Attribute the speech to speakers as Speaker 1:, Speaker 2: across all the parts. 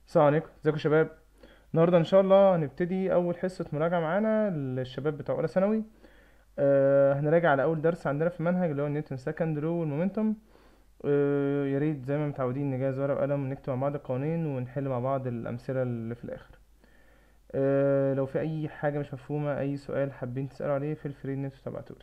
Speaker 1: السلام عليكم ازيكم يا شباب النهارده ان شاء الله هنبتدي اول حصه مراجعه معانا للشباب بتوع اولى ثانوي أه هنراجع على اول درس عندنا في المنهج اللي هو نيوتن سكند لو والمومنتوم أه يا ريت زي ما متعودين نجهز ورقه وقلم ونكتب مع بعض القوانين ونحل مع بعض الامثله اللي في الاخر أه لو في اي حاجه مش مفهومه اي سؤال حابين تسالوا عليه في الفري ان انتوا تبعتولي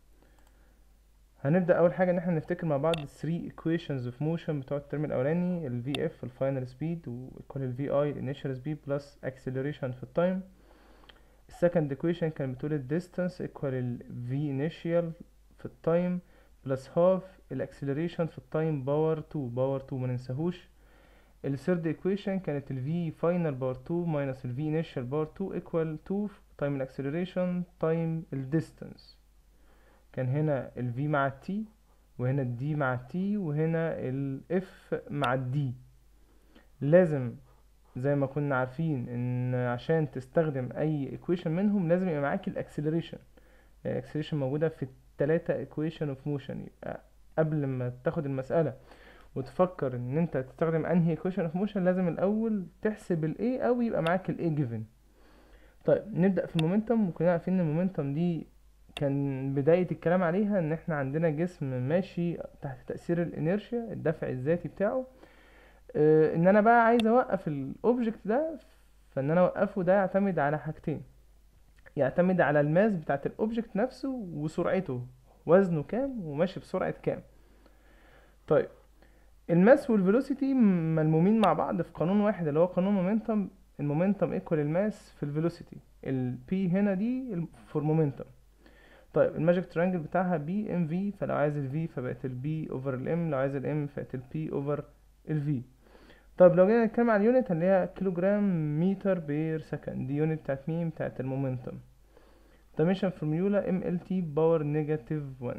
Speaker 1: هنبدا اول حاجه ان احنا نفتكر مع بعض 3 equations of motion بتوع الترم الاولاني ال VF الفاينل سبيد ويكوال ال VI الانيشال سبيد بلس acceleration في التايم السكند equation كانت بتقول ال distance equal ال V initial في التايم بلس half ال acceleration في التايم باور 2 باور 2 ما ننساهوش الثيرد equation كانت ال V final باور 2 minus ال V initial باور 2 equal 2 تايم ال acceleration تايم ال distance كان هنا ال V مع ال T وهنا ال D مع ال T وهنا ال F مع ال D لازم زي ما كنا عارفين ان عشان تستخدم اي equation منهم لازم يبقى معاك ال acceleration ال acceleration موجودة في التلاتة equation of motion يبقى قبل ما تاخد المسألة وتفكر ان انت تستخدم انهي equation of motion لازم الاول تحسب ال A او يبقى معاك ال A given طيب نبدأ في المومنتم وكلنا عارفين ان المومنتم دي كان بداية الكلام عليها ان احنا عندنا جسم ماشي تحت تأثير الانيرشيا الدفع الذاتي بتاعه اه ان انا بقى عايز اوقف الاوبجكت ده فان انا اوقفه ده يعتمد على حاجتين يعتمد على الماس بتاعت الاوبجكت نفسه وسرعته وزنه كام وماشي بسرعة كام طيب الماس والفيلوسيتي ملمومين مع بعض في قانون واحد اللي هو قانون مومنتم المومنتم ايكوال الماس في الفيلوسيتي البي هنا دي فور مومنتم طيب الماجيك ترينجل بتاعها بي ام في فلو عايز الفي فبقت البي اوفر الام لو عايز الام فبقت البي اوفر الفي طيب لو جينا نتكلم على اليونت اللي هي كيلو جرام متر بير سكند دي يونت بتاعت مين بتاعت المومنتم دايمنشن فورميولا ام ال تي باور نيجاتيف 1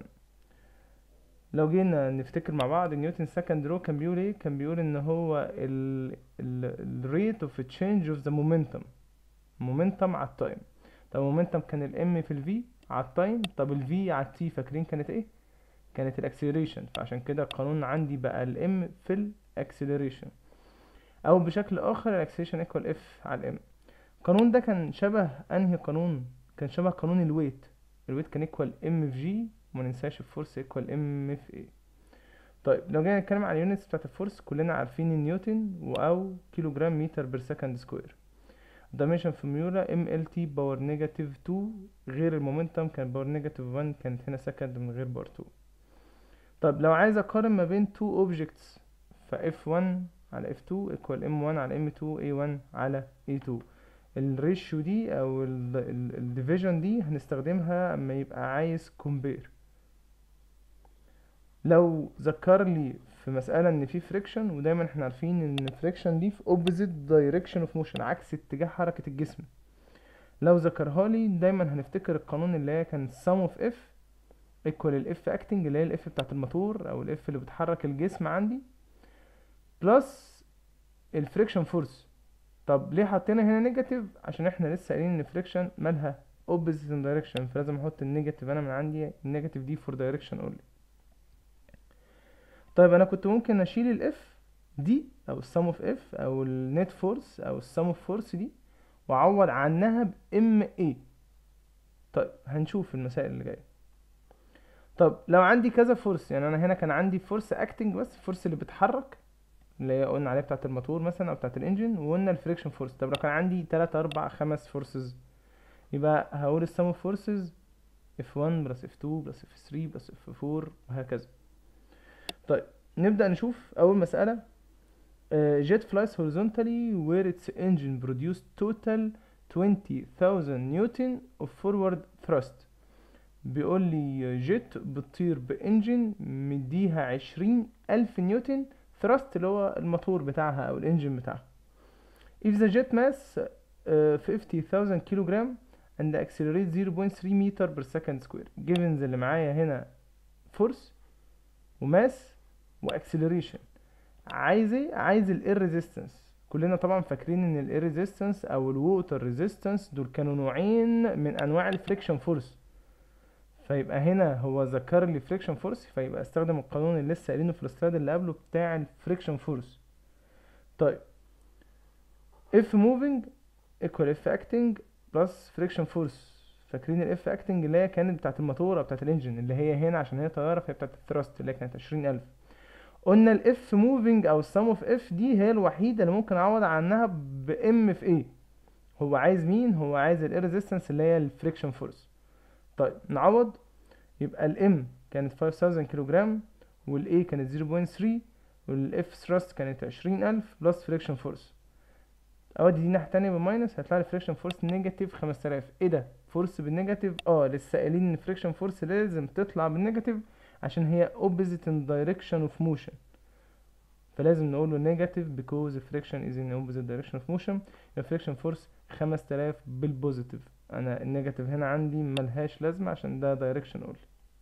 Speaker 1: لو جينا نفتكر مع بعض نيوتن سكند رو كان بيقول ايه كان بيقول ان هو ال الريت اوف تشينج اوف ذا مومنتم مومنتم على التايم طب مومنتم كان الام في الفي على التايم طب الفي على التي فاكرين كانت ايه كانت الاكسلريشن فعشان كده القانون عندي بقى الام في الاكسلريشن او بشكل اخر الاكسلريشن ايكوال اف على الام القانون ده كان شبه انهي قانون كان شبه قانون الويت الويت كان ايكوال ام في جي وما ننساش الفورس ايكوال ام في اي طيب لو جينا نتكلم على اليونتس بتاعت الفورس كلنا عارفين النيوتن او كيلو جرام متر بير سكند سكوير dimension formula MLT باور نيجاتيف 2 غير المومنتم كان باور نيجاتيف 1 كانت هنا سكند من غير باور 2 طب لو عايز اقارن ما بين two objects ف F1 على F2 equal M1 على M2 A1 على A2 الريشيو دي او الديفيجن دي هنستخدمها اما يبقى عايز compare لو ذكر لي في مسألة ان في فريكشن ودايما احنا عارفين ان الفريكشن دي في opposite direction of motion عكس اتجاه حركة الجسم لو ذكرها لي دايما هنفتكر القانون اللي هي كان sum of f equal ال f acting اللي هي ال f بتاعت الموتور او ال f اللي بتحرك الجسم عندي بلس الفريكشن فورس طب ليه حطينا هنا نيجاتيف عشان احنا لسه قايلين ان الفريكشن مالها opposite direction فلازم احط النيجاتيف انا من عندي النيجاتيف دي for direction only طيب انا كنت ممكن اشيل الاف دي او السم اوف اف او النت فورس او السم اوف فورس دي واعوض عنها بام اي طيب هنشوف المسائل اللي جايه طب لو عندي كذا فورس يعني انا هنا كان عندي فورس اكتنج بس الفورس اللي بتحرك اللي هي قلنا عليها بتاعه الموتور مثلا او بتاعه الانجن وقلنا الفريكشن فورس طب لو كان عندي 3 4 5 فورسز يبقى هقول السم اوف فورسز F1 بلس F2 بلس F3 بلس F4 وهكذا طيب نبدأ نشوف أول مسألة jet flies horizontally where its engine produced total 20,000 نيوتن of forward thrust بيقول لي جيت بتطير بانجن مديها عشرين ألف نيوتن thrust اللي هو الموتور بتاعها أو الانجن بتاعها if the jet mass uh, 50,000 كيلوغرام and accelerate 0.3 meter per second square given اللي معايا هنا force وماس واكسلريشن عايز ايه عايز الاير ريزيستنس كلنا طبعا فاكرين ان الاير ريزيستنس او الووتر ريزيستنس دول كانوا نوعين من انواع الفريكشن فورس فيبقى هنا هو ذكر لي فريكشن فورس فيبقى استخدم القانون اللي لسه قايلينه في السلايد اللي قبله بتاع الفريكشن فورس طيب اف موفينج ايكوال اف اكتنج بلس فريكشن فورس فاكرين الاف اكتنج اللي هي كانت بتاعت الموتور او بتاعت الانجن اللي هي هنا عشان هي طياره فهي بتاعت الثراست اللي هي كانت عشرين الف قلنا الاف موفينج او السم اوف اف دي هي الوحيده اللي ممكن اعوض عنها بام في ايه هو عايز مين هو عايز الاير ريزيستنس اللي هي الفريكشن فورس طيب نعوض يبقى الام كانت 5000 كيلو جرام والاي كانت 0.3 والاف ثراست كانت 20000 بلس فريكشن فورس اودي دي ناحيه تانية بالماينس هيطلع لي فريكشن فورس نيجاتيف 5000 ايه ده فورس بالنيجاتيف اه لسه قايلين ان فريكشن فورس لازم تطلع بالنيجاتيف عشان هي opposite in direction of motion فلازم نقول له negative because friction is in opposite direction of motion يبقى friction force 5000 بالبوزيتيف انا النيجاتيف هنا عندي ملهاش لازمة عشان ده direction only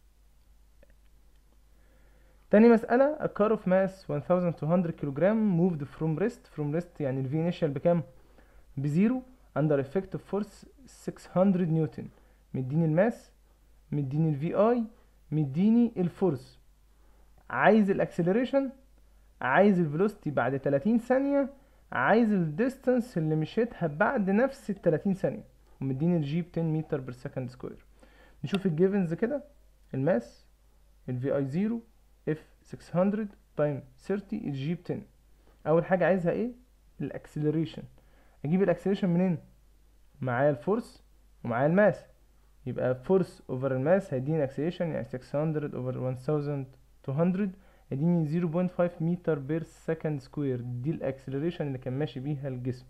Speaker 1: تاني مسألة a car of mass 1200 كيلوجرام moved from rest from rest يعني ال V initial بكام؟ بزيرو under effective force 600 نيوتن مديني الماس مديني ال VI مديني الفورس عايز الاكسلريشن عايز الفيلوسيتي بعد 30 ثانية عايز الديستانس اللي مشيتها بعد نفس ال 30 ثانية ومديني الجي ب 10 متر بير سكند سكوير نشوف الجيفنز كده الماس الفي اي 0 اف 600 تايم 30 الجي ب 10 اول حاجة عايزها ايه الاكسلريشن اجيب الاكسلريشن منين معايا الفورس ومعايا الماس يبقى فورس اوفر الماس هيديني اكسلريشن يعني 600 اوفر 1200 هيديني 0.5 متر بير سكند سكوير دي الاكسلريشن اللي كان ماشي بيها الجسم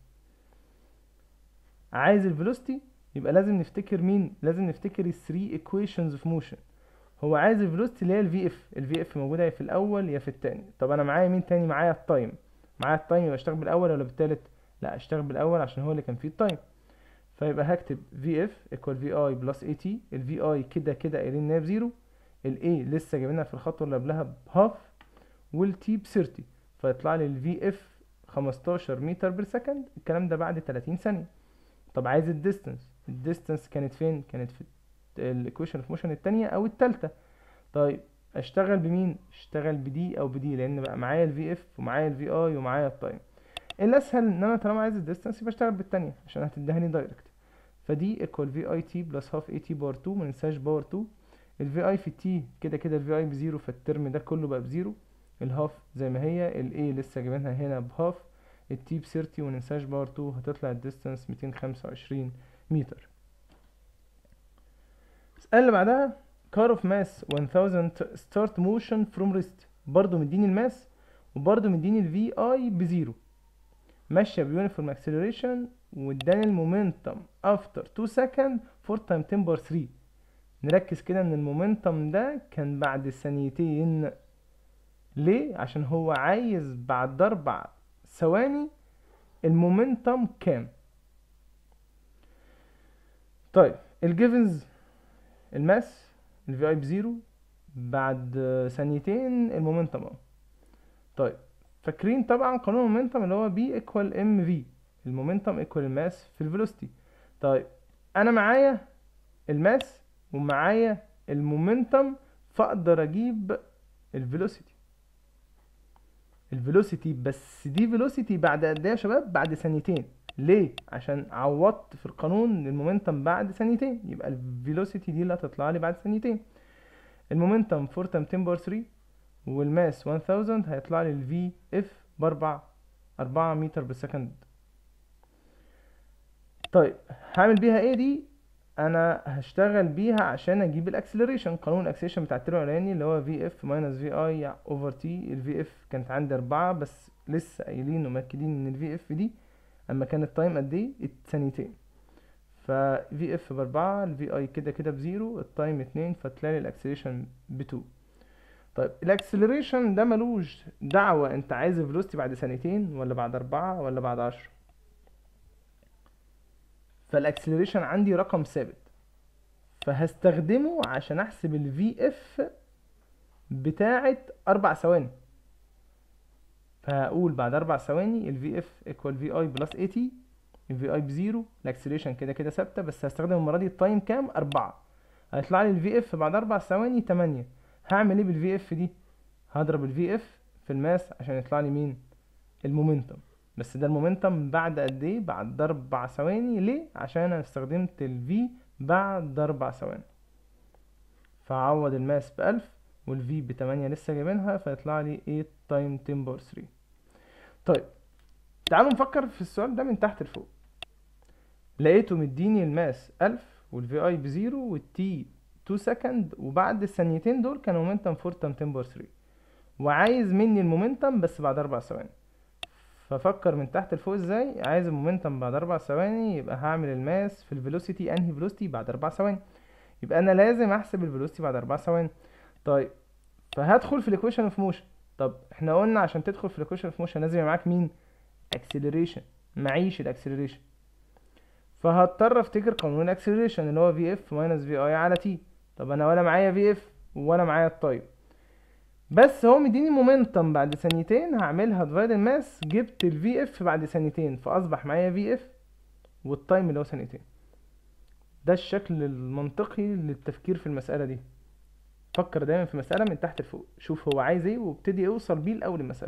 Speaker 1: عايز الفيلوسيتي يبقى لازم نفتكر مين لازم نفتكر الثري ايكويشنز اوف موشن هو عايز الفيلوسيتي اللي هي الفي اف الفي اف موجوده يا في الاول يا في التاني طب انا معايا مين تاني معايا التايم معايا التايم يبقى اشتغل بالاول ولا بالتالت لا اشتغل بالاول عشان هو اللي كان فيه التايم فيبقى هكتب في اف ايكوال في اي بلس اي تي الفي اي كده كده قايلين ان هي بزيرو الاي لسه جايبينها في الخطوه اللي قبلها بهاف والتي ب 30 فيطلع لي الفي اف 15 متر بير سكند الكلام ده بعد 30 ثانيه طب عايز الديستانس الديستانس كانت فين كانت في الايكويشن اوف موشن الثانيه او الثالثه طيب اشتغل بمين اشتغل بدي او بدي لان بقى معايا الفي اف ومعايا الفي اي ومعايا التايم الاسهل ان انا طالما عايز الديستانس يبقى اشتغل بالثانيه عشان هتدهني دايركت فدي ايكوال في اي تي بلس هاف اي تي باور 2 ما ننساش باور 2 الفي اي في تي كده كده الفي اي بزيرو فالترم ده كله بقى بزيرو الهاف زي ما هي الاي لسه جايبينها هنا بهاف التي ب 30 وننساش باور 2 هتطلع الديستانس 225 متر السؤال اللي بعدها كار اوف ماس 1000 ستارت موشن فروم ريست برضو مديني الماس وبرضو مديني الفي اي بزيرو ماشيه بيونيفورم اكسلريشن واداني المومنتم افتر 2 سكند 4 تايم 10 بار 3 نركز كده ان المومنتم ده كان بعد ثانيتين ليه عشان هو عايز بعد اربع ثواني المومنتم كام طيب الجيفنز الماس الفي اي بزيرو بعد ثانيتين المومنتم اهو طيب فاكرين طبعا قانون المومنتم اللي هو بي ايكوال ام في المومنتم ايكوال الماس في الفيلوسيتي طيب انا معايا الماس ومعايا المومنتم فاقدر اجيب الفيلوسيتي الفيلوسيتي بس دي فيلوسيتي بعد قد ايه يا شباب بعد ثانيتين ليه عشان عوضت في القانون المومنتم بعد ثانيتين يبقى الفيلوسيتي دي اللي هتطلع لي بعد ثانيتين المومنتم 4 تايم 10 باور 3 والماس 1000 هيطلع لي الفي اف باربع أربعة متر بالسكند طيب هعمل بيها ايه دي انا هشتغل بيها عشان اجيب الاكسلريشن قانون الاكسلريشن بتاع الترم الاولاني اللي هو في اف ماينس في اي اوفر تي الفي اف كانت عندي اربعة بس لسه قايلين ومأكدين ان الفي اف دي اما كان التايم قد ايه ثانيتين ف في اف باربعة الفي اي كده كده بزيرو التايم اتنين فتلاقي الاكسلريشن بتو طيب الاكسلريشن ده ملوش دعوة انت عايز الفيلوسيتي بعد ثانيتين ولا بعد اربعة ولا بعد عشرة فالاكسلريشن عندي رقم ثابت فهستخدمه عشان احسب الفي اف بتاعة اربع ثواني فهقول بعد اربع ثواني الفي اف ايكوال في اي بلس اي تي الفي اي بزيرو الاكسلريشن كده كده ثابته بس هستخدم المره دي التايم كام اربعة هيطلع لي الفي اف بعد اربع ثواني تمانية هعمل ايه بالفي اف دي هضرب الفي اف في الماس عشان يطلع لي مين المومنتم بس ده المومنتم بعد قد ايه بعد اربع ثواني ليه عشان انا استخدمت الفي بعد اربع ثواني فعوض الماس بألف والفي بتمانية لسه جايبينها فيطلع لي 8 تايم 10 باور 3 طيب تعالوا نفكر في السؤال ده من تحت لفوق لقيته مديني الماس ألف والفي اي بزيرو والتي 2 سكند وبعد الثانيتين دول كان مومنتم 4 تايم 10 باور 3 وعايز مني المومنتم بس بعد اربع ثواني ففكر من تحت لفوق ازاي عايز المومنتم بعد اربع ثواني يبقى هعمل الماس في الفيلوسيتي انهي فيلوسيتي بعد اربع ثواني يبقى انا لازم احسب الفيلوسيتي بعد اربع ثواني طيب فهدخل في الايكويشن اوف موشن طب احنا قلنا عشان تدخل في الايكويشن اوف موشن لازم يبقى معاك مين اكسلريشن معيش الاكسلريشن فهضطر افتكر قانون الاكسلريشن اللي هو في اف ماينس في اي على تي طب انا ولا معايا في اف ولا معايا التايم بس هو مديني مومنتم بعد ثانيتين هعملها ديفايد الماس جبت الفي اف بعد ثانيتين فاصبح معايا في اف والتايم اللي هو ثانيتين ده الشكل المنطقي للتفكير في المسألة دي فكر دايما في المسألة من تحت لفوق شوف هو عايز ايه وابتدي اوصل بيه لأول المسألة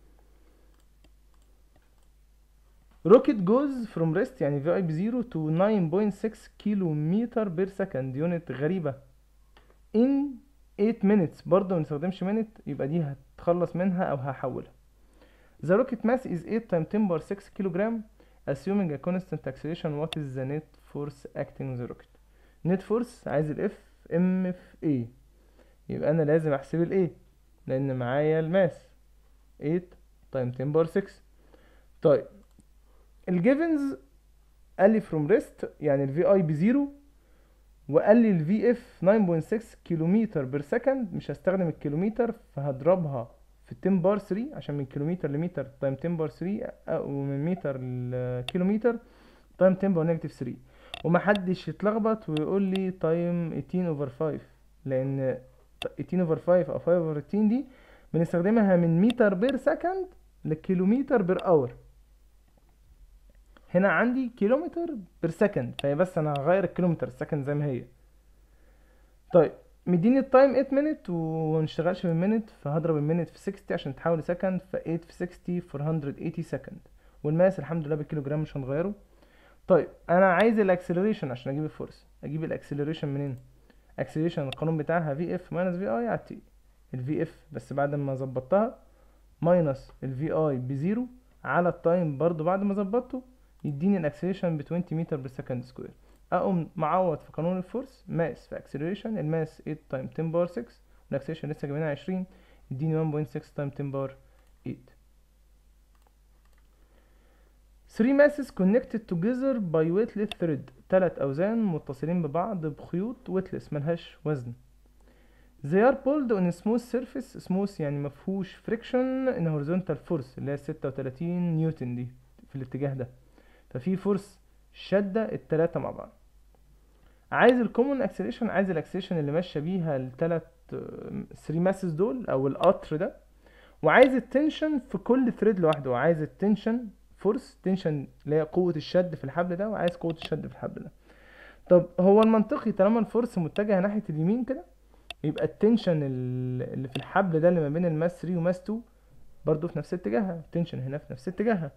Speaker 1: روكيت جوز فروم ريست يعني في اي بزيرو تو 9.6 كيلو متر بير سكند يونت غريبة in 8 minutes برضه ما نستخدمش minute يبقى دي هتخلص منها او هحولها The rocket mass is 8 times 10 power 6 kilogram assuming a constant acceleration what is the net force acting on the rocket net force عايز ال F M في A يبقى انا لازم احسب ال A لان معايا الماس 8 times 10 power 6 طيب الجيفنز قال لي from rest يعني ال VI بزيرو وقال لي ال VF 9.6 كيلومتر بير سكند مش هستخدم الكيلومتر فهضربها في 10 بار 3 عشان من كيلومتر لمتر تايم 10 بار 3 ومن متر لكيلومتر تايم 10 بار نيجاتيف 3 ومحدش يتلخبط ويقول لي تايم 18 اوفر 5 لان 18 اوفر 5 او 5 اوفر 18 دي بنستخدمها من متر بير سكند لكيلومتر بير اور هنا عندي كيلومتر بير سكند فهي بس انا هغير الكيلومتر السكند زي ما هي طيب مديني التايم 8 مينت ومنشتغلش بالمينت فهضرب المينت في 60 عشان تحول لسكند ف 8 في 60 480 سكند والماس الحمد لله بالكيلو جرام مش هنغيره طيب انا عايز الاكسلريشن عشان اجيب الفورس اجيب الاكسلريشن منين اكسلريشن القانون بتاعها في اف ماينس في اي على تي الفي اف بس بعد ما ظبطتها ماينس الفي اي بزيرو على التايم برضو بعد ما ظبطته يديني الاكسلريشن ب 20 متر بير سكند سكوير اقوم معوض في قانون الفورس ماس في اكسلريشن الماس 8 تايم 10 باور 6 والاكسلريشن لسه جايبينها 20 يديني 1.6 تايم 10 باور 8 3 masses connected together by weightless thread تلات أوزان متصلين ببعض بخيوط weightless ملهاش وزن they are pulled on a smooth surface smooth يعني مفهوش friction in horizontal force اللي هي 36 نيوتن دي في الاتجاه ده ففي فورس شدة التلاتة مع بعض عايز الكومون اكسلريشن عايز الاكسلريشن اللي ماشيه بيها التلات 3 ماسز دول او القطر ده وعايز التنشن في كل ثريد لوحده وعايز التنشن فورس تنشن اللي هي قوه الشد في الحبل ده وعايز قوه الشد في الحبل ده طب هو المنطقي طالما الفورس متجهه ناحيه اليمين كده يبقى التنشن اللي في الحبل ده اللي ما بين الماس 3 وماس 2 برضه في نفس اتجاهها التنشن هنا في نفس اتجاهها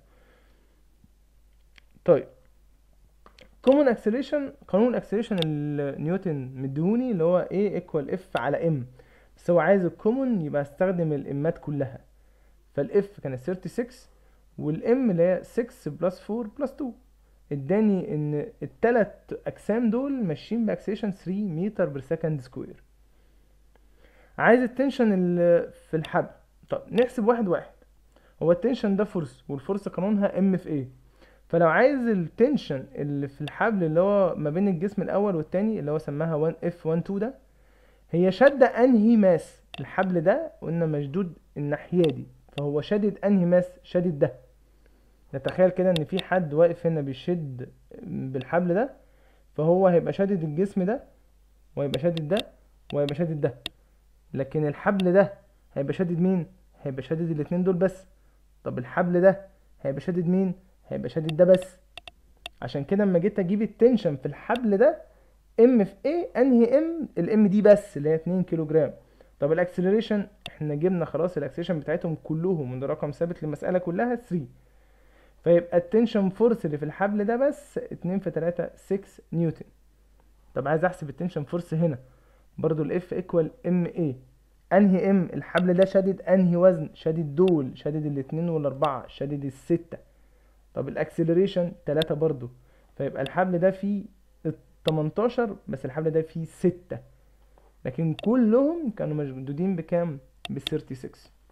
Speaker 1: طيب كومون اكسلريشن قانون الاكسلريشن اللي نيوتن مديهوني اللي هو A ايكوال اف على ام بس هو عايز الكومون يبقى استخدم الامات كلها فالاف كانت 36 والام اللي هي 6 بلس 4 بلس 2 اداني ان التلات اجسام دول ماشيين باكسلريشن 3 متر بير سكند سكوير عايز التنشن اللي في الحبل طب نحسب واحد واحد هو التنشن ده فورس والفورس قانونها ام في ايه فلو عايز التنشن اللي في الحبل اللي هو ما بين الجسم الاول والتاني اللي هو سماها 1 اف 1 2 ده هي شادة انهي ماس الحبل ده قلنا مشدود الناحية دي فهو شادد انهي ماس شادد ده نتخيل كده ان في حد واقف هنا بيشد بالحبل ده فهو هيبقى شادد الجسم ده وهيبقى شادد ده وهيبقى شادد ده لكن الحبل ده هيبقى شادد مين هيبقى شادد الاتنين دول بس طب الحبل ده هيبقى شادد مين هيبقى شادد ده بس عشان كده اما جيت اجيب التنشن في الحبل ده ام في ايه انهي ام الام دي بس اللي هي 2 كيلو جرام طب الاكسلريشن احنا جبنا خلاص الاكسلريشن بتاعتهم كلهم من رقم ثابت للمساله كلها 3 فيبقى التنشن فورس اللي في الحبل ده بس اتنين في تلاتة 6 نيوتن طب عايز احسب التنشن فورس هنا برضو الاف ايكوال ام ايه انهي ام الحبل ده شادد انهي وزن شادد دول شادد الاتنين والاربعة شادد الستة طب الاكسلريشن تلاتة برضو فيبقى الحبل ده فيه 18 بس الحبل ده فيه ستة لكن كلهم كانوا مشدودين بكام ب 36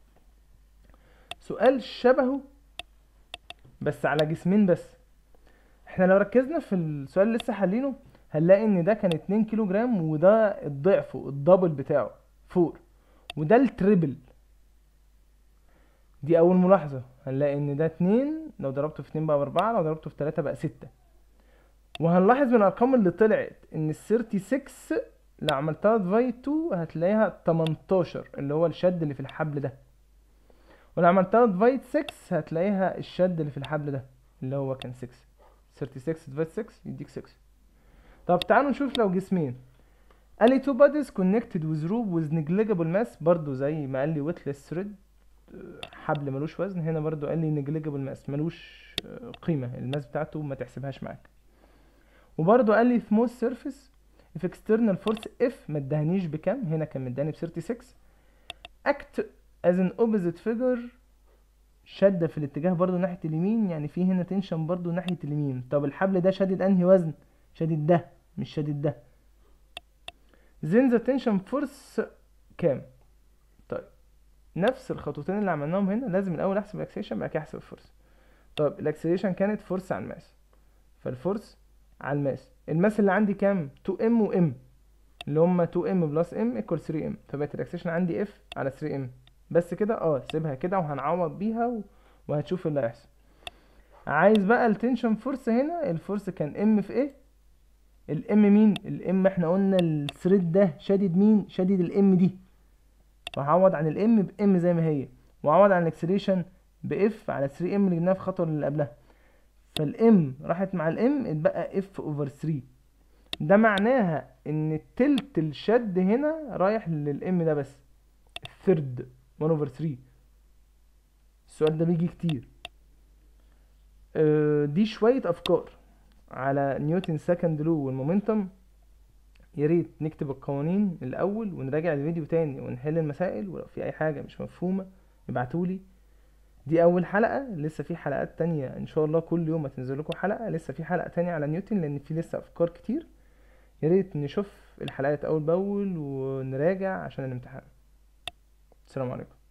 Speaker 1: سؤال شبهه بس على جسمين بس احنا لو ركزنا في السؤال اللي لسه حالينه هنلاقي ان ده كان 2 كيلو جرام وده الضعف الدبل بتاعه فور وده التريبل دي اول ملاحظة هنلاقي ان ده 2 لو ضربته في 2 بقى 4 لو ضربته في 3 بقى 6 وهنلاحظ من الارقام اللي طلعت ان ال 36 لو عملتها ديفايد 2 هتلاقيها 18 اللي هو الشد اللي في الحبل ده ولو عملتها ديفايد 6 هتلاقيها الشد اللي في الحبل ده اللي هو كان 6 36 ديفايد 6 يديك 6 طب تعالوا نشوف لو جسمين قال لي two bodies connected with rope with negligible mass برضو زي ما قال لي weightless thread حبل ملوش وزن هنا برضو قال لي negligible mass ملوش قيمة الماس بتاعته ما تحسبهاش معاك وبرضو قال لي smooth surface if external force F ما ادهنيش بكام هنا كان مداني ب 36 act as an opposite figure شدة في الاتجاه برضو ناحية اليمين يعني في هنا تنشن برضو ناحية اليمين طب الحبل ده شادد انهي وزن شادد ده مش شادد ده then the tension force كام طيب نفس الخطوتين اللي عملناهم هنا لازم الاول احسب الاكسلريشن بعد كده احسب الفورس طيب الاكسلريشن كانت فورس على الماس فالفورس على الماس الماس اللي عندي كام 2 ام وام اللي هما 2 ام بلس ام ايكوال 3 ام فبقت الاكسلريشن عندي اف على 3 ام بس كده اه سيبها كده وهنعوض بيها و... وهتشوف اللي هيحصل عايز بقى التنشن فورس هنا الفورس كان ام في ايه الام مين الام احنا قلنا الثريد ده شادد مين شادد الام دي وهعوض عن الام بام زي ما هي وهعوض عن الاكسلريشن باف على 3 ام اللي جبناها في الخطوه اللي قبلها فالام راحت مع الام اتبقى اف اوفر 3 ده معناها ان التلت الشد هنا رايح للام ده بس الثird 1 اوفر 3 السؤال ده بيجي كتير اه دي شوية افكار على نيوتن سكند لو والمومنتم يا ريت نكتب القوانين الاول ونراجع الفيديو تاني ونحل المسائل ولو في اي حاجة مش مفهومة ابعتولي دي اول حلقة لسه في حلقات تانية ان شاء الله كل يوم هتنزل لكم حلقة لسه في حلقة تانية على نيوتن لان في لسه افكار كتير يا ريت نشوف الحلقات اول باول ونراجع عشان الامتحان السلام عليكم